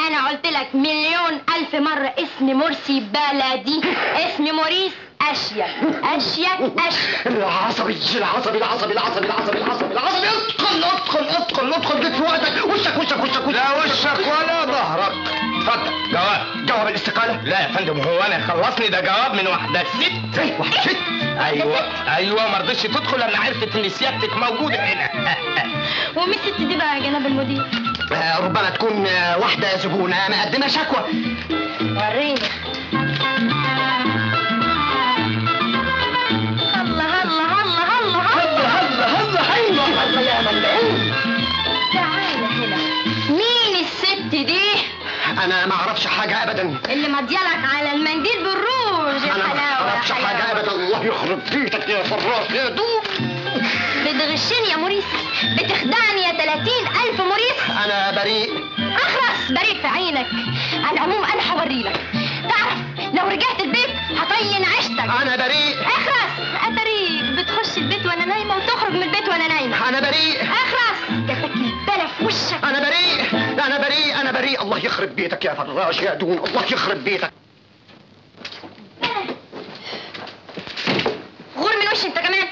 انا قلت لك مليون الف مرة اسم مرسي بلدي اسم موريس اشيك اشيك اشيك العصبي العصبي العصبي العصبي العصبي العصبي العصبي ادخل ادخل ادخل ادخل جيت في وقتك وشك وشك وشك وشك لا وشك ولا ظهرك اتفضل جواب جواب الاستقالة لا يا فندم هو انا خلصني ده جواب من واحده ست ايه واحد ست ايوه ايوه ما رضتش تدخل لما عرفت ان سيادتك موجوده هنا ومين الست دي بقى يا جناب المدير آه، ربما تكون آه، واحدة زبونة مقدمة شكوى وريني الله الله الله الله هلا هلا هلا هيلا هلا يا ملعون تعالى هنا مين الست دي انا ما اعرفش حاجة ابدا اللي مضيالك على المنديل بالروج يا انا ما حلاوه اعرفش يا حاجة حلاوه ابدا الله يخرب بيتك يا فراس يا دوب بتغشني يا موريس بتخدعني يا 30 ألف موريس انا بريء اخرس بريء في عينك على العموم انا هوريلك تعرف لو رجعت البيت هطين عيشتك انا بريء اخرس اتريك بتخش البيت وانا نايمه وتخرج من البيت وانا نايمه انا بريء اخرس جاتك البلا في وشك انا بريء انا بريء انا بريء الله يخرب بيتك يا فراش يا دون الله يخرب بيتك غور من وشي انت كمان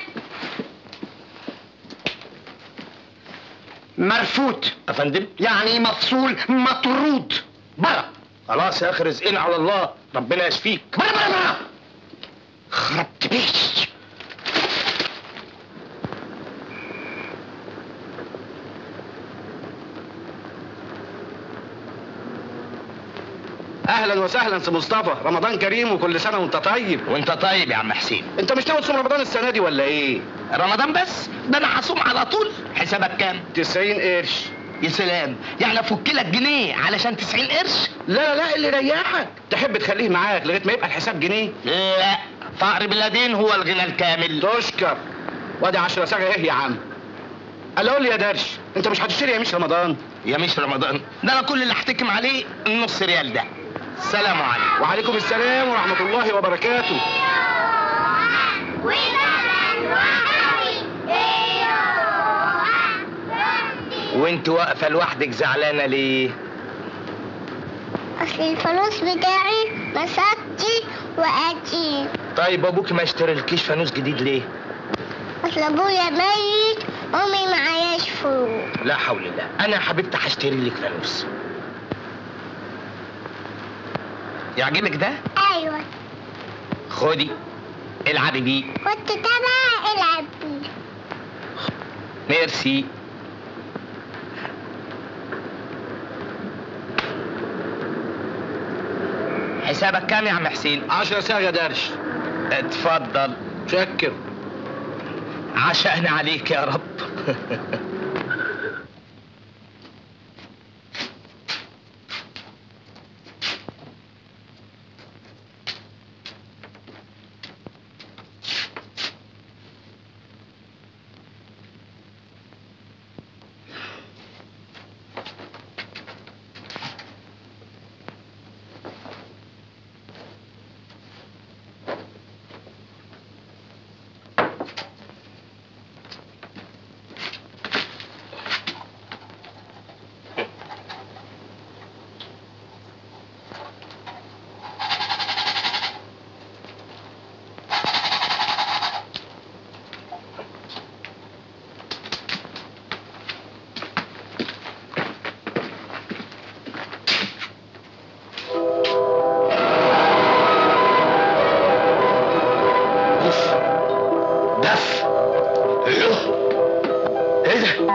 مرفوض يا فندم يعني مفصول مطرود برا خلاص يا اخي رزقنا على الله ربنا يشفيك برا برا برا خربت بيتي اهلا وسهلا سي مصطفى رمضان كريم وكل سنه وانت طيب وانت طيب يا عم حسين انت مش ناوي تصوم رمضان السنه دي ولا ايه رمضان بس ده انا هصوم على طول حسابك كام 90 قرش يا سلام يعني افك لك جنيه علشان 90 قرش لا لا لا اللي يريحك تحب تخليه معاك لغايه ما يبقى الحساب جنيه لا فقر بلادين هو الغنى الكامل تشكر وادي 10 ساعه ايه يا عم قال قول لي يا درش انت مش هتشتري يا مش رمضان يا مش رمضان ده انا كل اللي هحتكم عليه النص ريال ده سلام عليكم وعليكم السلام ورحمه الله وبركاته وانت واقفه لوحدك زعلانه ليه اصل الفلوس بتاعي مسكتي وقتي طيب ابوك ما اشتريلكيش فانوس جديد ليه اصل ابويا ميت امي معياش فلوس لا حول الله انا يا حبيبتي هشتري لك فانوس يعجبك ده ايوه خدي العبي بيه كنت تبع العب بيه ميرسي حسابك كام يا عم حسين 10 ساعه يا درش اتفضل شكر عشقنا عليك يا رب دف ايه ايه ده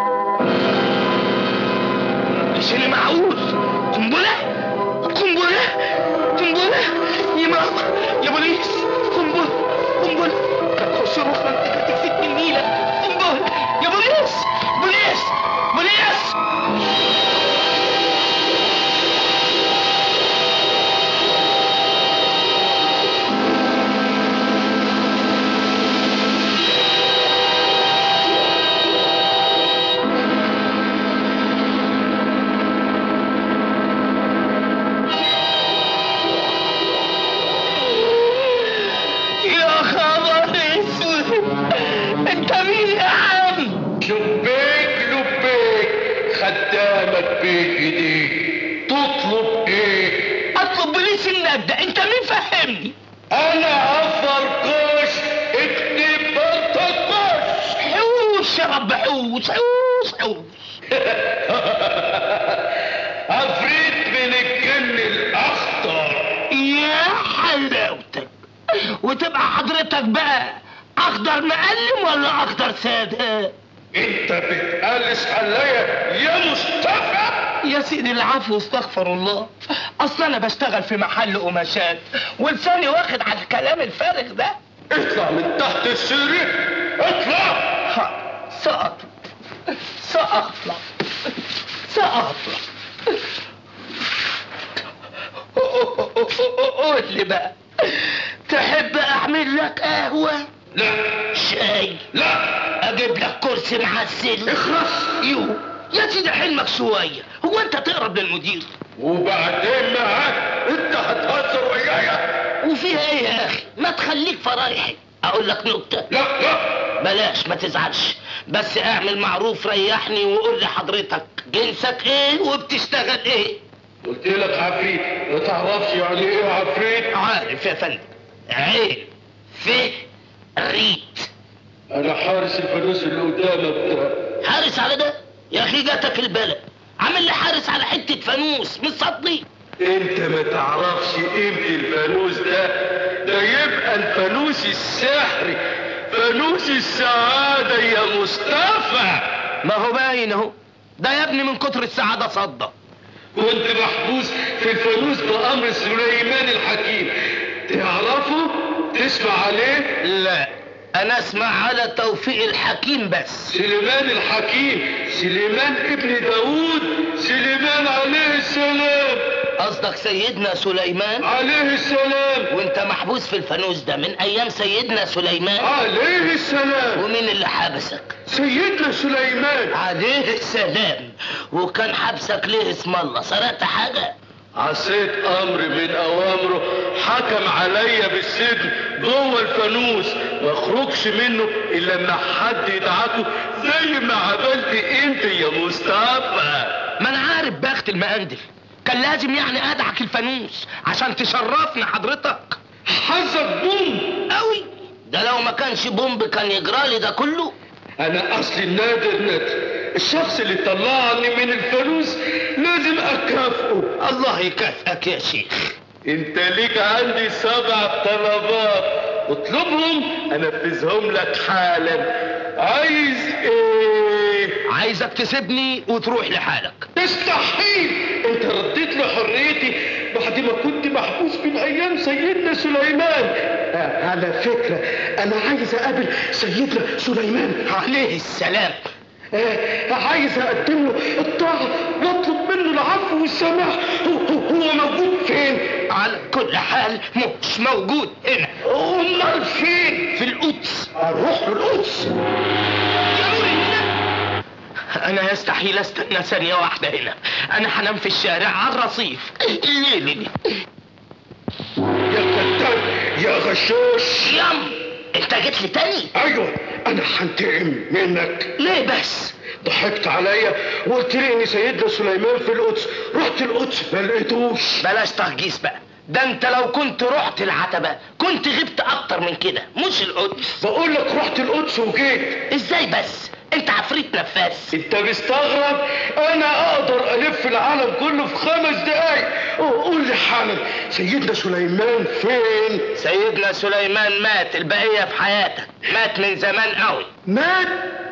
شيء معقول قنبلة قنبلة قنبلة يا ماما يا بوليس قنبلة قنبلة هتخش روحنا هتكسب النيلة قنبلة يا بوليس بوليس بوليس يا خبر اسود انت مين يا عم لبيك لبيك خدامك بايدي تطلب ايه اطلب بوليس النجدة انت مين فهمني انا افرقش اكتب بطاطش حوش يا رب حوش حوش حوش عفريت من الجن الاخضر يا حلاوتك وتبقى حضرتك بقى اخضر مقلم ولا اخضر ساده انت بتقلس عليا يا مصطفى يا سيدي العفو استغفر الله اصل انا بشتغل في محل قماشات ولساني واخد على الكلام الفارغ ده اطلع من تحت السرير اطلع ها، سأطلع سأطلع سأطلع قول لي بقى تحب اعمل لك قهوة لا شاي لا اجيب لك كرسي معسل اخلص يو يا سيدي حلمك شوية هو انت تقرب للمدير وبعدين معاك انت هتهزر ويايا وفيها ايه يا اخي ما تخليك فرايحي اقول لك نكتة لا لا بلاش ما تزعلش بس اعمل معروف ريحني وقول لي حضرتك جنسك ايه وبتشتغل ايه قلت لك عفريت ما تعرفش يعني ايه عفريت عارف يا فندم عين فيه ريت انا حارس الفانوس اللي قدامك ده حارس على ده يا اخي جاتك البلد عامل لي حارس على حتة فانوس مش صدقني انت ما تعرفش قيمة الفانوس ده ده يبقى الفانوس السحري فانوس السعادة يا مصطفى ما هو باين اهو ده يا ابني من كتر السعادة صدى كنت محبوس في الفانوس بأمر سليمان الحكيم تعرفه تسمع عليه لا انا اسمع على توفيق الحكيم بس سليمان الحكيم سليمان ابن داوود سليمان عليه السلام قصدك سيدنا سليمان عليه السلام وانت محبوس في الفانوس ده من ايام سيدنا سليمان عليه السلام ومين اللي حبسك سيدنا سليمان عليه السلام وكان حبسك ليه اسم الله سرقت حاجة عصيت امر من اوامره حكم عليا بالسجن جوه الفانوس ما اخرجش منه الا لما حد يدعكه زي ما عملت انت يا مصطفى ما انا عارف بخت المقندل كان لازم يعني ادعك الفانوس عشان تشرفنا حضرتك حظك بوم قوي ده لو ما كانش بومب كان يجرالي ده كله انا اصلي النادر نادر الشخص اللي طلعني من الفانوس لازم اكافئه الله يكافئك يا شيخ انت ليك عندي سبع طلبات اطلبهم انفذهم لك حالا عايز ايه عايزك تسيبني وتروح لحالك تستحيل انت رديت لي حريتي بعد ما كنت محبوس من ايام سيدنا سليمان آه على فكرة انا عايز اقابل سيدنا سليمان عليه السلام آه عايز اقدم له الطاعة واطلب منه العفو والسماح هو, هو, هو موجود فين على كل حال مش موجود هنا امال فين في القدس اروح له القدس انا يستحيل استنى ثانية واحدة هنا انا هنام في الشارع على الرصيف الليلة دي يا كذاب يا غشاش يم انت جيت لي تاني ايوه انا هنتقم منك ليه بس ضحكت عليا وقلت لي ان سيدنا سليمان في القدس رحت القدس ما لقيتوش بلاش تهجيس بقى ده انت لو كنت رحت العتبة كنت غبت اكتر من كده مش القدس بقول لك رحت القدس وجيت ازاي بس انت عفريت نفاس انت مستغرب انا اقدر الف العالم كله في خمس دقايق قول لي حالا سيدنا سليمان فين سيدنا سليمان مات البقية في حياتك مات من زمان قوي مات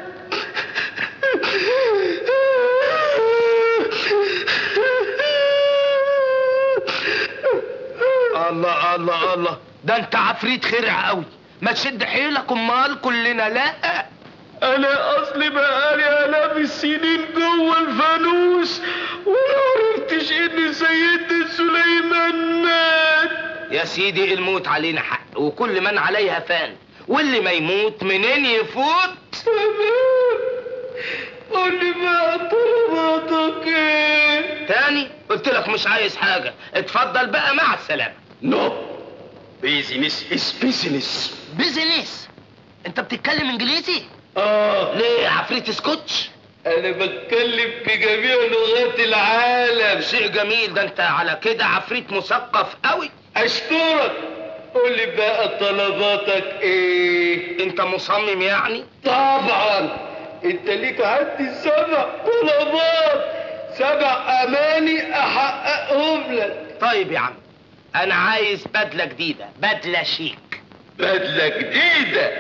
الله الله الله ده انت عفريت خرع قوي ما تشد حيلك امال كلنا لا انا اصلي بقالي الاف السنين جوه الفانوس ولا عرفتش ان سيدنا سليمان مات يا سيدي الموت علينا حق وكل من عليها فان واللي ما يموت منين يفوت تمام قول لي بقى طلباتك ايه تاني قلت لك مش عايز حاجة اتفضل بقى مع السلامة نو بيزنس از بيزنس بيزنس انت بتتكلم انجليزي اه ليه عفريت سكوتش انا بتكلم بجميع لغات العالم شيء جميل ده انت على كده عفريت مثقف قوي اشكرك قول لي بقى طلباتك ايه انت مصمم يعني طبعا انت ليك عندي سبع طلبات سبع اماني احققهم لك طيب يا عم انا عايز بدله جديده بدله شيك بدله جديده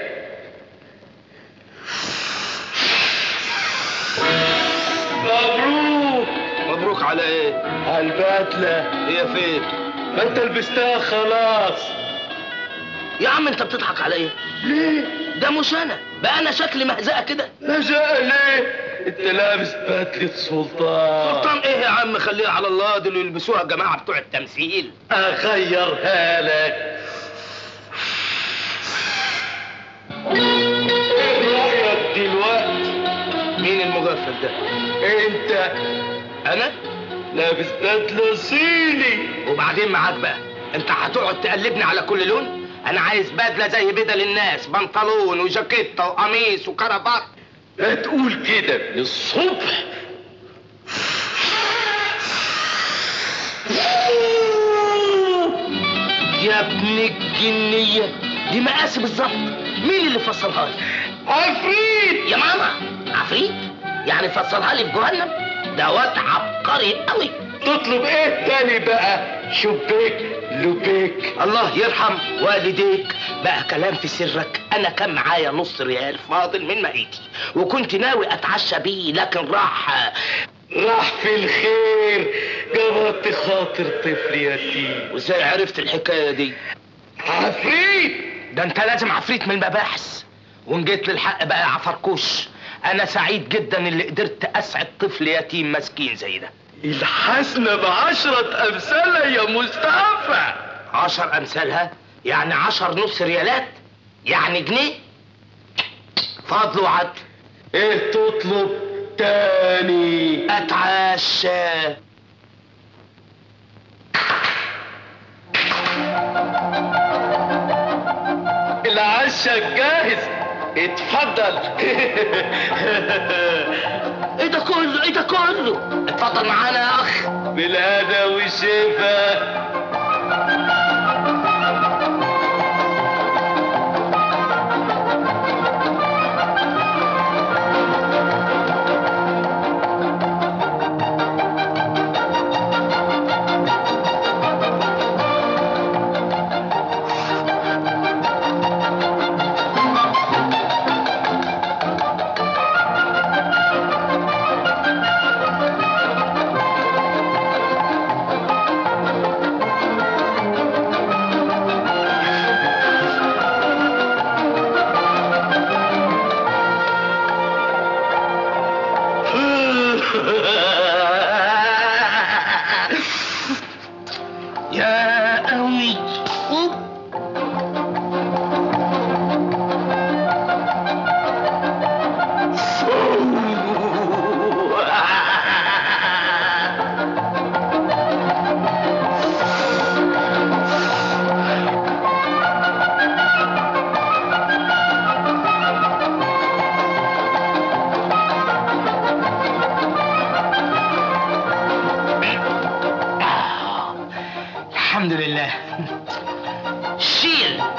مبروك مبروك على ايه على البدله هي فين ما انت لبستها خلاص يا عم انت بتضحك على ايه ليه ده مش انا بقى انا شكلي مهزقه كده لجأ ليه انت لابس بدله سلطان سلطان ايه يا عم خليها على الله دول يلبسوها الجماعه بتوع التمثيل اغيرها لك ايه رايك دلوقتي مين المغفل ده انت انا لابس بدله صيني وبعدين معاك بقى انت هتقعد تقلبني على كل لون انا عايز بدله زي بدل الناس بنطلون وجاكيته وقميص وكرافات لا تقول كده للصبح يا ابن الجنيه دي مقاسي بالظبط مين اللي فصلها لي عفريت يا ماما عفريت يعني فصلها لي في جهنم ده واد عبقري قوي تطلب ايه تاني بقى شبيك لبيك الله يرحم والديك بقى كلام في سرك انا كان معايا نص ريال فاضل من مقيتي وكنت ناوي اتعشى بيه لكن راح راح في الخير جبرت خاطر طفل يتيم وازاي عرفت الحكايه دي عفريت ده انت لازم عفريت من المباحث وان جيت للحق بقى يا عفركوش انا سعيد جدا اللي قدرت اسعد طفل يتيم مسكين زي ده الحسنة بعشرة أمثالها يا مصطفى عشر امثالها يعني عشر نص ريالات يعني جنيه فضل وعدل ايه تطلب تاني اتعشى العشاء جاهز اتفضل ايه ده كله ايه ده كله اتفضل معانا يا اخ بالهنا والشفا يا قوي الحمد لله شيل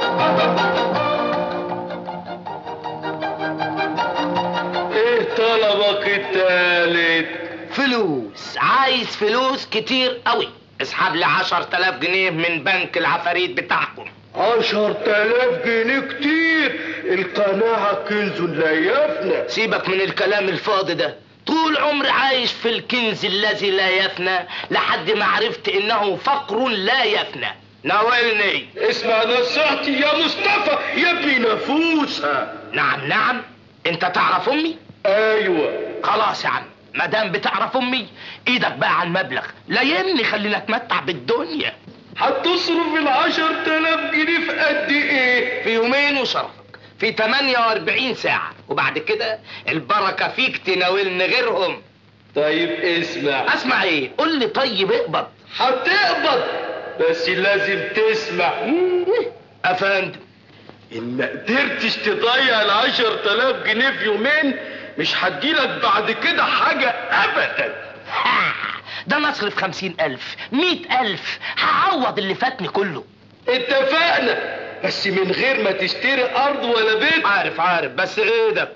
ايه طلبك التالت فلوس عايز فلوس كتير قوي اسحب لي عشر تلاف جنيه من بنك العفاريت بتاعكم عشر تلاف جنيه كتير القناعة كنز لا يفنى سيبك من الكلام الفاضي ده طول عمري عايش في الكنز الذي لا يفنى لحد ما عرفت انه فقر لا يفنى ناولني اسمع نصيحتي يا مصطفى يا ابني نفوسها نعم نعم انت تعرف امي ايوه خلاص يا عم ما دام بتعرف امي ايدك بقى على المبلغ لا يهمني خلينا اتمتع بالدنيا هتصرف العشر تلاف جنيه في قد ايه في يومين وشرفك في 48 ساعة وبعد كده البركة فيك تناولني غيرهم طيب اسمع اسمع ايه قول لي طيب اقبض هتقبض بس لازم تسمع افندم ان ما قدرتش تضيع العشر تلاف جنيه في يومين مش هديلك بعد كده حاجة ابدا ها، ده انا اصرف خمسين الف مئة الف هعوض اللي فاتني كله اتفقنا بس من غير ما تشتري ارض ولا بيت عارف عارف بس ايدك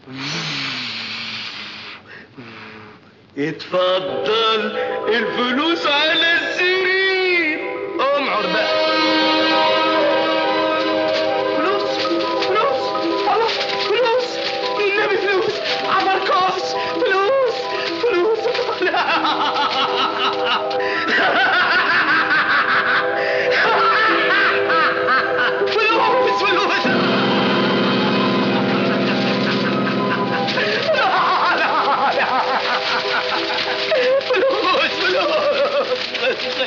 اتفضل الفلوس على السرير امعر بقى فلوس فلوس الله فلوس النبي فلوس عمركوس فلوس فلوس فلوس فلوس لا لا لا فلوس فلوس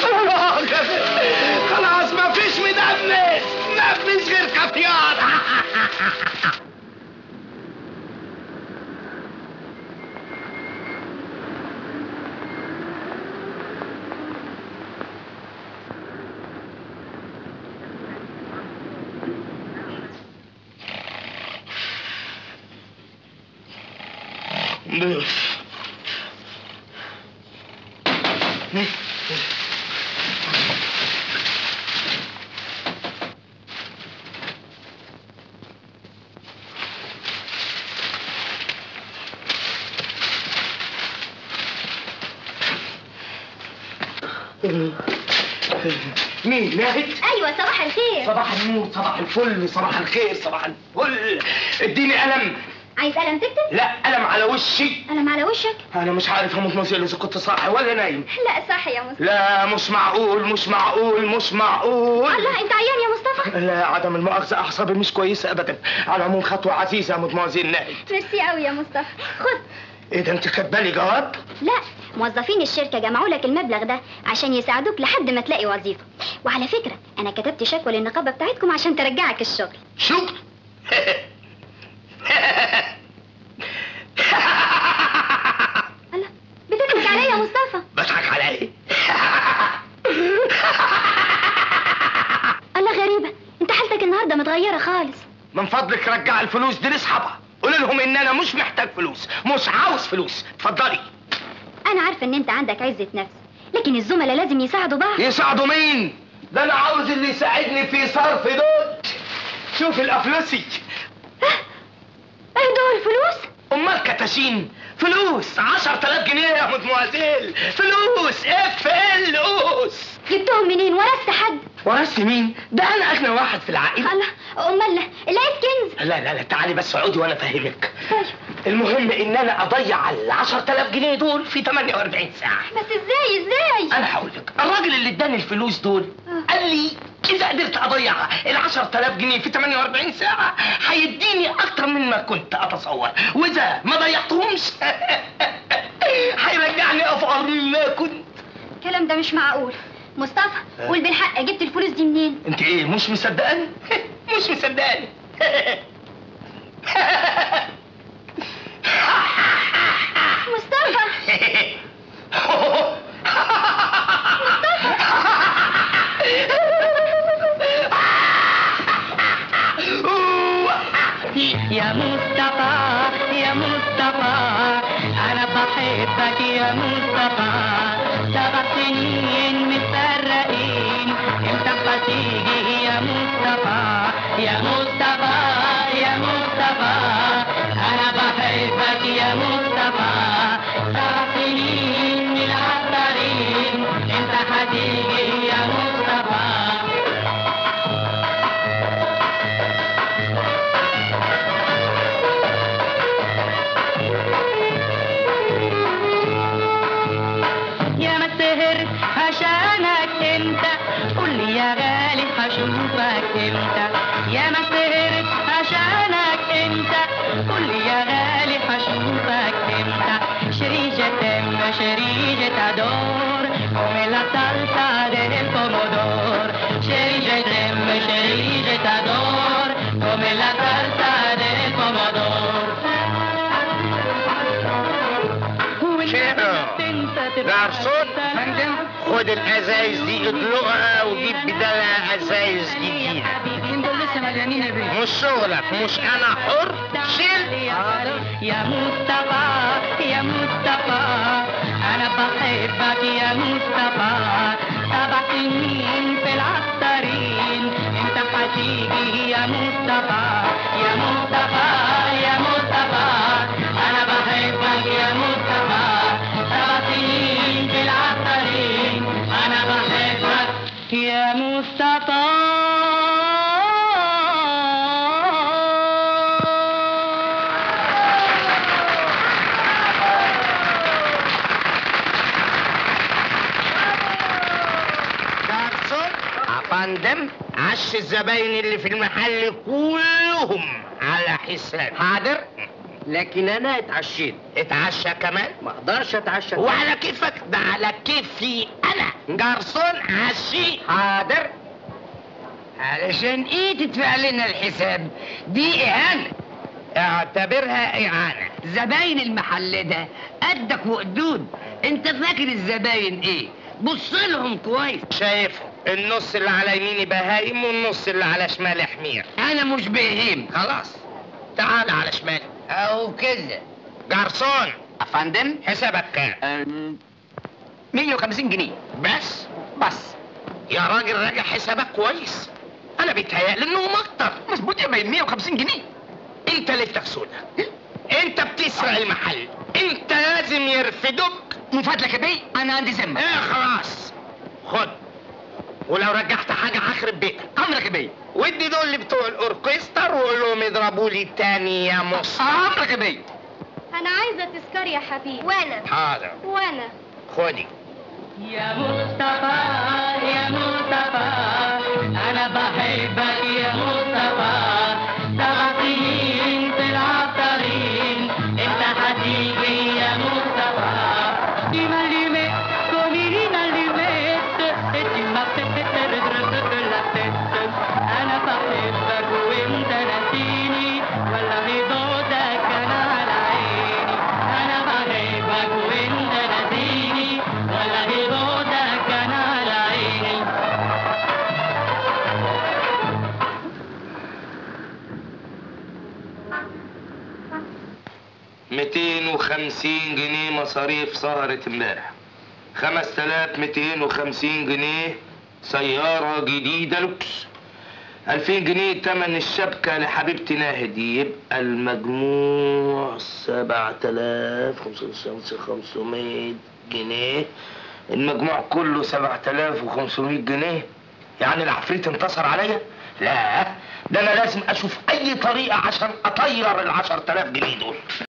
خلاص ما فيش مدمس ما فيش غير كافيار مين ناهد ايوه صباح الخير صباح النور صباح الفل صباح الخير صباح الفل اديني قلم عايز قلم تكتب لا قلم على وشي قلم على وشك انا مش عارف هموت نوزيل اذا كنت صاحي ولا نايم لا صح يا مصطفى لا مش معقول مش معقول مش معقول الله انت عيان يا مصطفى لا عدم المؤاخذة أعصابي مش كويسة أبدا على العموم خطوة عزيزة يا مدموزيل ناهد ميرسي قوي يا مصطفى خد إيه ده أنت كاتبالي جواب؟ لا موظفين الشركة جمعوا لك المبلغ ده عشان يساعدوك لحد ما تلاقي وظيفة وعلى فكرة أنا كتبت شكوى للنقابة بتاعتكم عشان ترجعك الشغل شكر الله بتضحك عليا يا مصطفى بضحك على إيه؟ الله غريبة انت حالتك النهاردة متغيرة خالص من فضلك رجع الفلوس دي لاصحابها قول لهم ان انا مش محتاج فلوس مش عاوز فلوس اتفضلي أنا عارفة إن أنت عندك عزة نفس لكن الزملاء لازم يساعدوا بعض يساعدوا مين ده انا عاوز اللي يساعدني في صرف دول شوف الافلوسي ايه دول فلوس؟ امال كتاشين فلوس 10000 جنيه يا مدموزيل فلوس اف ال اوس جبتهم منين؟ ورثت حد؟ ورثت مين ده انا اغنى واحد في العائله الله أمال لقيت كنز لا لا لا تعالي بس اقعدي وانا افهمك طيب المهم ان انا اضيع ال 10000 جنيه دول في 48 ساعه بس ازاي ازاي؟ انا هقول لك الراجل اللي اداني الفلوس دول قال لي اذا قدرت اضيع ال 10000 جنيه في 48 ساعه هيديني اكتر مما كنت اتصور واذا ما ضيعتهمش هيرجعني افقر مما كنت الكلام ده مش معقول مصطفى قول بالحق جبت الفلوس دي منين؟ انت ايه مش مصدقاني مش مصدقاني مصطفى يا مصطفى يا مصطفى انا بحبك يا مصطفى سبع سنين متفرقين انت هتيجي يا مصطفى يا مصطفى يا مصطفى انا بحبك يا مصطفى سبع سنين من الطريق انت هتيجي يا مصطفى يا ما السهر عشانك انت قول لي يا غالي هشوفك امتى يا ما السهر عشانك انت قول لي يا غالي هشوفك امتى شريجة تم شريجة ador come la salsa del pomodoro شريجة تم شريجة ador come la salsa del pomodoro جرسون فندم خد الازايز دي اطلقها وجيب بدالها ازايز جديده دول لسه ما عشان ايه مش شغلك مش انا حر شيل يا مصطفى يا مصطفى انا بحبك يا مصطفى سبع سنين في العطارين انت هتيجي يا مصطفى يا مصطفى يا مصطفى انا بحبك يا مصطفى سبع سنين في العطارين انا بحبك يا جارسون افندم عش الزباين اللي في المحل كلهم على حساب حاضر لكن انا اتعشيت اتعشى كمان ما اقدرش اتعشى وعلى كيفك ده على كيفي انا جارسون عشي حاضر علشان ايه تدفع لنا الحساب دي اهانه اعتبرها اعانه زباين المحل ده قدك وقدود انت فاكر الزباين ايه بص لهم كويس شايفهم النص اللي على يميني بهايم والنص اللي على شمالي حمير انا مش بهيم خلاص تعال على شمالي او كده جارسون افندم حسابك كام 150 جنيه بس بس يا راجل راجع حسابك كويس انا بيتهيألي انهم اكتر مظبوط يا بيه 150 جنيه انت ليلتك سودا انت بتسرق المحل انت لازم يرفدوك من فضلك يا بيه انا عندي ذمه ايه خلاص خد ولو رجعت حاجة هخرب بيتك امرك يا بيه ودي دول اللي بتوع الاوركستر وقول لهم يضربوا لي تاني يا مصر امرك يا بيه انا عايزه تذكار يا حبيبي وانا حاضر وانا خدي يا مصطفى يا مصطفى انا بحبك يا مصطفى سبع سنين في العطارين انت هتيجي يا مصطفى Ti m'allumé come in allumette e ti m'ha fatto la tête انا بحبك وانت ناسيني ولا هدودك انا على عيني انا بحبك وانت ناسيني ولا هدودك انا على عيني ميتين وخمسين جنيه مصاريف سهرة امبارح خمس تلاف ميتين وخمسين جنيه سيارة جديدة لوكس ألفين جنيه تمن الشبكة لحبيبتي ناهد يبقى المجموع سبعة تلاف خمسمية جنيه المجموع كله سبعة تلاف وخمسمية جنيه يعني العفريت انتصر عليا؟ لا ده انا لازم اشوف اي طريقة عشان اطير العشر تلاف جنيه دول